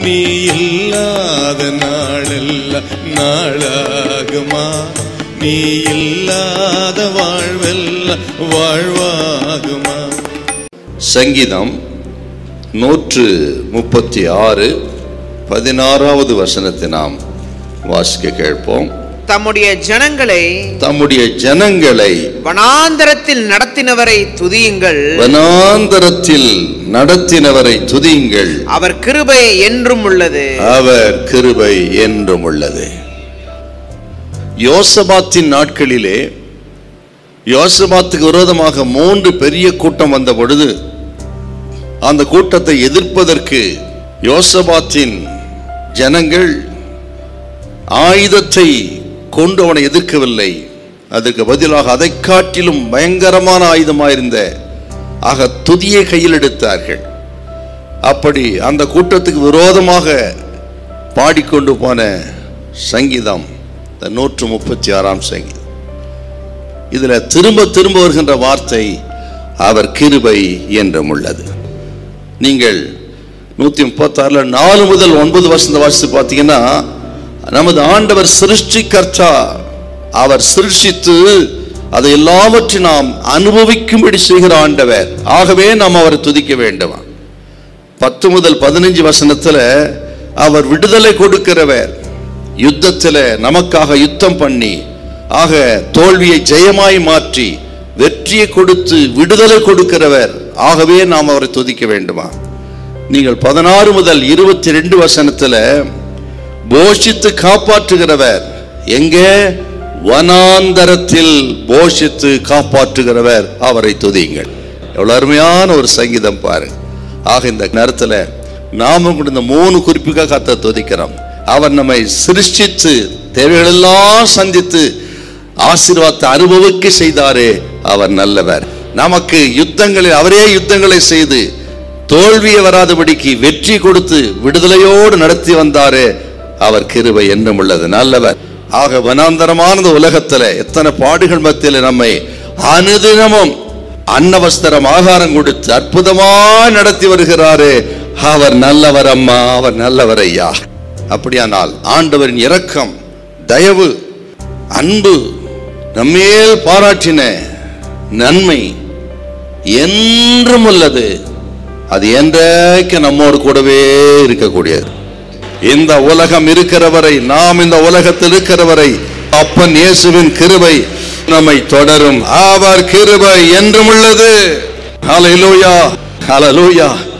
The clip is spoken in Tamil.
நீ இல்லாத நாளெல்லாம் நாளாகுமா நீ இல்லாத வாழ்வெல்லாம் வாழ்வாகுமா சங்கீதம் நூற்று முப்பத்தி ஆறு பதினாறாவது வசனத்தை நாம் வாசிக்க கேட்போம் தம்முடைய ஜனங்களை தம்முடைய ஜனங்களை வனாந்தரத்தில் நடத்தினவரை துதியுங்கள் வனாந்தரத்தில் நடத்தினவரை துதியுங்கள் அவர் கிருபை என்றும் உள்ளது அவர் கிருபை என்றும் உள்ளது யோசபாத்தின் நாட்களிலே யோசபாத்துக்கு விரோதமாக மூன்று பெரிய கூட்டம் வந்த பொழுது அந்த கூட்டத்தை எதிர்ப்பதற்கு யோசபாத்தின் ஜனங்கள் ஆயுதத்தை கொண்டு அவனை எதிர்க்கவில்லை அதற்கு பதிலாக அதை காட்டிலும் பயங்கரமான ஆயுதமாயிருந்த ஆக துதியை கையில் எடுத்தார்கள் அப்படி அந்த கூட்டத்துக்கு விரோதமாக பாடிக்கொண்டு போன சங்கீதம் இந்த நூற்று முப்பத்தி ஆறாம் சங்கீதம் இதுல திரும்ப திரும்ப வருகின்ற வார்த்தை அவர் கிருபை என்றும் உள்ளது நீங்கள் நூத்தி முப்பத்தாறுல நாலு முதல் ஒன்பது வருஷத்தை வாசித்து பார்த்தீங்கன்னா நமது ஆண்டவர் சிருஷ்டிகர்த்தா அவர் சிருஷ்டித்து அதை எல்லாவற்றையும் நாம் அனுபவிக்கும்படி செய்கிற ஆண்டவர் ஆகவே நாம் அவரை துதிக்க வேண்டுமா பத்து முதல் பதினஞ்சு வசனத்துல அவர் விடுதலை கொடுக்கிறவர் யுத்தத்துல நமக்காக யுத்தம் பண்ணி ஆக தோல்வியை ஜெயமாய் மாற்றி வெற்றியை கொடுத்து விடுதலை கொடுக்கிறவர் ஆகவே நாம் அவரை துதிக்க வேண்டுமா நீங்கள் பதினாறு முதல் இருபத்தி ரெண்டு வசனத்துல போஷித்து காப்பாற்றுகிறவர் எங்கே வனாந்தரத்தில் போஷித்து காப்பாற்றுகிறவர் அவரை துதியுங்கள் எவ்வளவு அருமையான ஒரு சங்கீதம் பாருங்க ஆக இந்த நேரத்துல நாம கூட இந்த மூணு குறிப்புக்காக கத்த துதிக்கிறோம் அவர் நம்மை சிருஷ்டித்து தேவைகளெல்லாம் சந்தித்து ஆசீர்வாதத்தை அனுபவிக்க செய்தாரே அவர் நல்லவர் நமக்கு யுத்தங்களில் அவரே யுத்தங்களை செய்து தோல்வியை வராதபடிக்கு வெற்றி கொடுத்து விடுதலையோடு நடத்தி வந்தாரே அவர் கிருபை என்றும் உள்ளது நல்லவர் ஆக வனாந்தரமான இந்த உலகத்துல எத்தனை பாடுகள் மத்தியில நம்மை அனுதினமும் அன்னவஸ்திரம் ஆகாரம் கொடுத்து அற்புதமாய் நடத்தி வருகிறாரே அவர் நல்லவர் அம்மா அவர் நல்லவர் ஐயா அப்படியானால் ஆண்டவரின் இரக்கம் தயவு அன்பு நம்மேல் பாராட்டின நன்மை என்றும் உள்ளது அது என்றைக்கு நம்மோடு கூடவே இருக்கக்கூடியது இந்த உலகம் இருக்கிறவரை நாம் இந்த உலகத்தில் இருக்கிறவரை அப்பன் இயேசுவின் கிருபை நம்மை தொடரும் அவர் கிருபை என்றும் உள்ளது ஹalleluya ஹalleluya